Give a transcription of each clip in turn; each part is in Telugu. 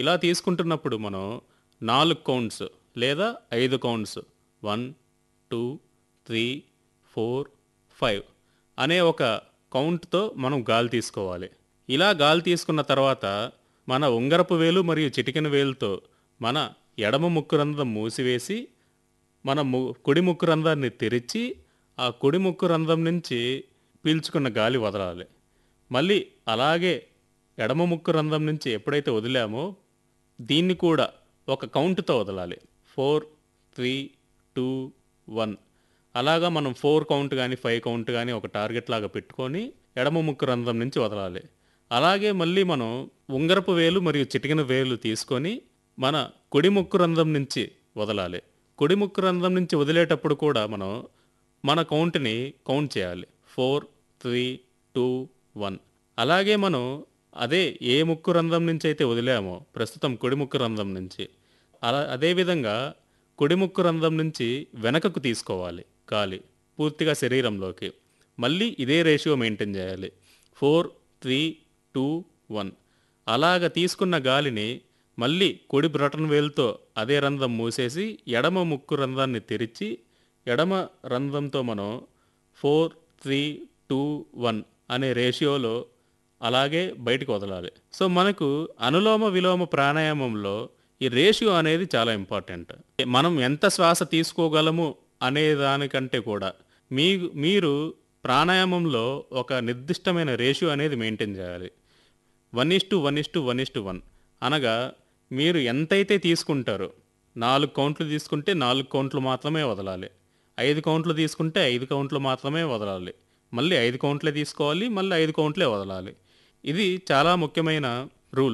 ఇలా తీసుకుంటున్నప్పుడు మనం నాలుగు కౌంట్స్ లేదా ఐదు counts one two three four five అనే ఒక కౌంట్తో మనం గాలి తీసుకోవాలి ఇలా గాలి తీసుకున్న తర్వాత మన ఉంగరపు వేలు మరియు చిటికెన వేలుతో మన ఎడమ ముక్కు రంధ్రం మూసివేసి మన ము కుడి ముక్కు రంధ్రాన్ని తెరిచి ఆ కుడి ముక్కు రంధ్రం నుంచి పీల్చుకున్న గాలి వదలాలి మళ్ళీ అలాగే ఎడమ ముక్కు రంధ్రం నుంచి ఎప్పుడైతే వదిలామో దీన్ని కూడా ఒక కౌంట్తో వదలాలి ఫోర్ త్రీ టూ వన్ అలాగా మనం ఫోర్ కౌంట్ కానీ ఫైవ్ కౌంట్ కానీ ఒక టార్గెట్ లాగా పెట్టుకొని ఎడమ ముక్కు రంధ్రం నుంచి వదలాలి అలాగే మళ్ళీ మనం ఉంగరపు వేలు మరియు చిటికిన వేలు తీసుకొని మన కుడి ముక్కు రంధ్రం నుంచి వదలాలి కుడి ముక్కు రంధ్రం నుంచి వదిలేటప్పుడు కూడా మనం మన కౌంట్ని కౌంట్ చేయాలి ఫోర్ త్రీ టూ వన్ అలాగే మనం అదే ఏ ముక్కు రంధ్రం నుంచి అయితే వదిలామో ప్రస్తుతం కుడి ముక్కు రంధ్రం నుంచి అలా అదేవిధంగా కుడి ముక్కు రంధ్రం నుంచి వెనకకు తీసుకోవాలి గాలి పూర్తిగా శరీరంలోకి మళ్ళీ ఇదే రేషియో మెయింటైన్ చేయాలి ఫోర్ త్రీ టూ వన్ అలాగ తీసుకున్న గాలిని మళ్ళీ కుడి బ్రటన్ వేలుతో అదే రంధ్రం మూసేసి ఎడమ ముక్కు రంధ్రాన్ని తెరిచి ఎడమ రంధ్రంతో మనం ఫోర్ త్రీ టూ వన్ అనే రేషియోలో అలాగే బయటకు వదలాలి సో మనకు అనులోమ విలోమ ప్రాణాయామంలో ఈ రేషియో అనేది చాలా ఇంపార్టెంట్ మనం ఎంత శ్వాస తీసుకోగలము అనే దానికంటే కూడా మీ మీరు ప్రాణాయామంలో ఒక నిర్దిష్టమైన రేషియో అనేది మెయింటైన్ చేయాలి one is to one is to one is to one అనగా మీరు ఎంతైతే తీసుకుంటారో నాలుగు కౌంట్లు తీసుకుంటే నాలుగు కౌంట్లు మాత్రమే వదలాలి ఐదు కౌంట్లు తీసుకుంటే ఐదు కౌంట్లు మాత్రమే వదలాలి మళ్ళీ ఐదు కౌంట్లే తీసుకోవాలి మళ్ళీ ఐదు కౌంట్లే వదలాలి ఇది చాలా ముఖ్యమైన రూల్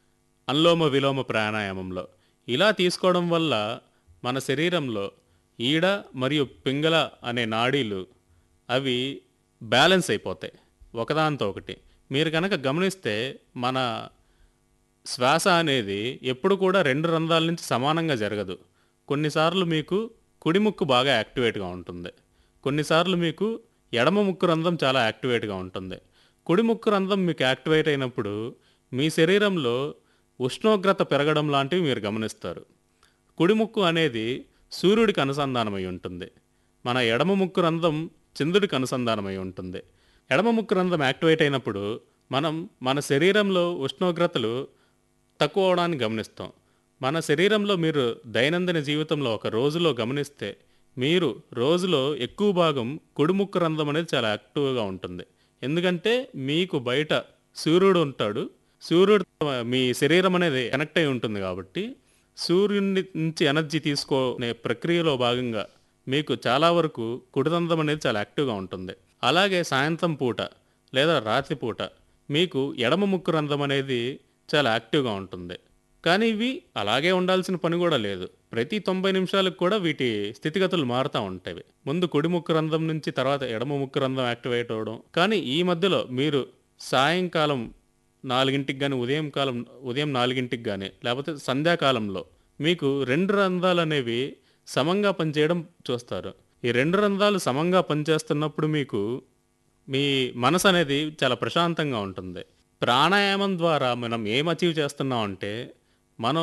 అనులోమ విలోమ ప్రాణాయామంలో ఇలా తీసుకోవడం వల్ల మన శరీరంలో ఈడ మరియు పింగళ అనే నాడీలు అవి బ్యాలెన్స్ అయిపోతాయి ఒకదాంతో ఒకటి మీరు కనుక గమనిస్తే మన శ్వాస అనేది ఎప్పుడు కూడా రెండు రంధ్రాల నుంచి సమానంగా జరగదు కొన్నిసార్లు మీకు కుడి ముక్కు బాగా యాక్టివేట్గా ఉంటుంది కొన్నిసార్లు మీకు ఎడమ ముక్కు రంధ్రం చాలా యాక్టివేట్గా ఉంటుంది కుడి ముక్కు రంధ్రం మీకు యాక్టివేట్ అయినప్పుడు మీ శరీరంలో ఉష్ణోగ్రత పెరగడం లాంటివి మీరు గమనిస్తారు కుడి ముక్కు అనేది సూర్యుడికి అనుసంధానమై ఉంటుంది మన ఎడమ ముక్కు రంధ్రం చంద్రుడికి అనుసంధానమై ఉంటుంది ఎడమ ముక్కు రంధ్రం యాక్టివేట్ అయినప్పుడు మనం మన శరీరంలో ఉష్ణోగ్రతలు తక్కువ అవడాన్ని గమనిస్తాం మన శరీరంలో మీరు దైనందిన జీవితంలో ఒక రోజులో గమనిస్తే మీరు రోజులో ఎక్కువ భాగం కుడిముక్కు రంధ్రం అనేది చాలా యాక్టివ్గా ఉంటుంది ఎందుకంటే మీకు బయట సూర్యుడు ఉంటాడు సూర్యుడు మీ శరీరం అనేది కనెక్ట్ అయి ఉంటుంది కాబట్టి సూర్యుని నుంచి ఎనర్జీ తీసుకునే ప్రక్రియలో భాగంగా మీకు చాలా వరకు కుడిదంతం అనేది చాలా యాక్టివ్గా ఉంటుంది అలాగే సాయంత్రం పూట లేదా రాత్రి పూట మీకు ఎడమ ముక్కు రంధ్రం అనేది చాలా యాక్టివ్గా ఉంటుంది కానీ ఇవి అలాగే ఉండాల్సిన పని కూడా లేదు ప్రతి తొంభై నిమిషాలకు కూడా వీటి స్థితిగతులు మారుతూ ఉంటాయి ముందు కుడి ముక్కు రంధ్రం నుంచి తర్వాత ఎడమ ముక్కు రంధ్రం యాక్టివేట్ అవ్వడం కానీ ఈ మధ్యలో మీరు సాయంకాలం నాలుగింటికి కానీ ఉదయం కాలం ఉదయం నాలుగింటికి కానీ లేకపోతే సంధ్యాకాలంలో మీకు రెండు రంధ్రాలు అనేవి సమంగా పనిచేయడం చూస్తారు ఈ రెండు రంధ్రాలు సమంగా పనిచేస్తున్నప్పుడు మీకు మీ మనసు అనేది చాలా ప్రశాంతంగా ఉంటుంది ప్రాణాయామం ద్వారా మనం ఏం అచీవ్ చేస్తున్నాం అంటే మనం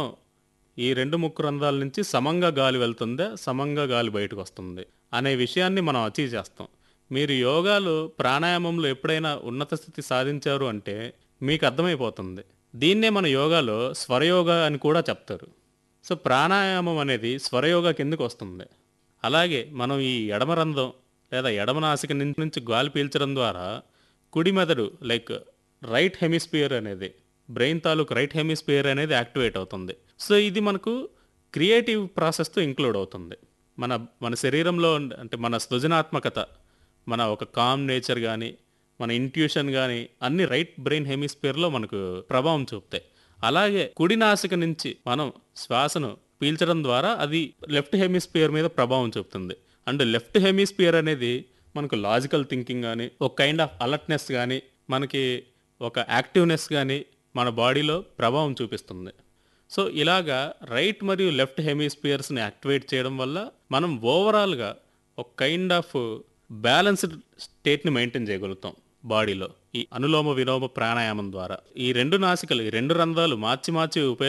ఈ రెండు ముక్కు రంధ్రాల నుంచి సమంగా గాలి వెళ్తుందా సమంగా గాలి బయటకు వస్తుంది అనే విషయాన్ని మనం అచీవ్ చేస్తాం మీరు యోగాలో ప్రాణాయామంలో ఎప్పుడైనా ఉన్నత స్థితి సాధించారు అంటే మీకు అర్థమైపోతుంది దీన్నే మన యోగాలో స్వరయోగ అని కూడా చెప్తారు సో ప్రాణాయామం అనేది స్వరయోగ కిందకు వస్తుంది అలాగే మనం ఈ ఎడమ రంధ్రం లేదా ఎడమ నాసిక నుంచి నుంచి గాలి పీల్చడం ద్వారా కుడి మెదడు లైక్ రైట్ హెమిస్పియర్ అనేది బ్రెయిన్ తాలూకు రైట్ హెమిస్పియర్ అనేది యాక్టివేట్ అవుతుంది సో ఇది మనకు క్రియేటివ్ ప్రాసెస్తో ఇంక్లూడ్ అవుతుంది మన మన శరీరంలో ఉండే- అంటే మన సృజనాత్మకత మన ఒక కామ్ నేచర్ కానీ మన ఇంట్యూషన్ కానీ అన్ని రైట్ బ్రెయిన్ హెమిస్పియర్లో మనకు ప్రభావం చూపుతాయి అలాగే కుడి నాసిక నుంచి మనం శ్వాసను పీల్చడం ద్వారా అది లెఫ్ట్ హెమిస్పియర్ మీద ప్రభావం చూపుతుంది అండ్ లెఫ్ట్ హెమిస్పియర్ అనేది మనకు లాజికల్ థింకింగ్ కానీ ఒక కైండ్ ఆఫ్ అలర్ట్నెస్ కానీ మనకి ఒక యాక్టివ్నెస్ కానీ మన బాడీలో ప్రభావం చూపిస్తుంది సో ఇలాగా రైట్ మరియు లెఫ్ట్ హెమిస్పియర్స్ని యాక్టివేట్ చేయడం వల్ల మనం ఓవరాల్గా ఒక కైండ్ ఆఫ్ బ్యాలెన్స్డ్ స్టేట్ని మెయింటైన్ చేయగలుగుతాం బాడీలో ఈ అనులోమ విలోమ ప్రాణాయామం ద్వారా ఈ రెండు నాసికలు ఈ రెండు రంధ్రాలు మార్చి మార్చి ఉపయోగ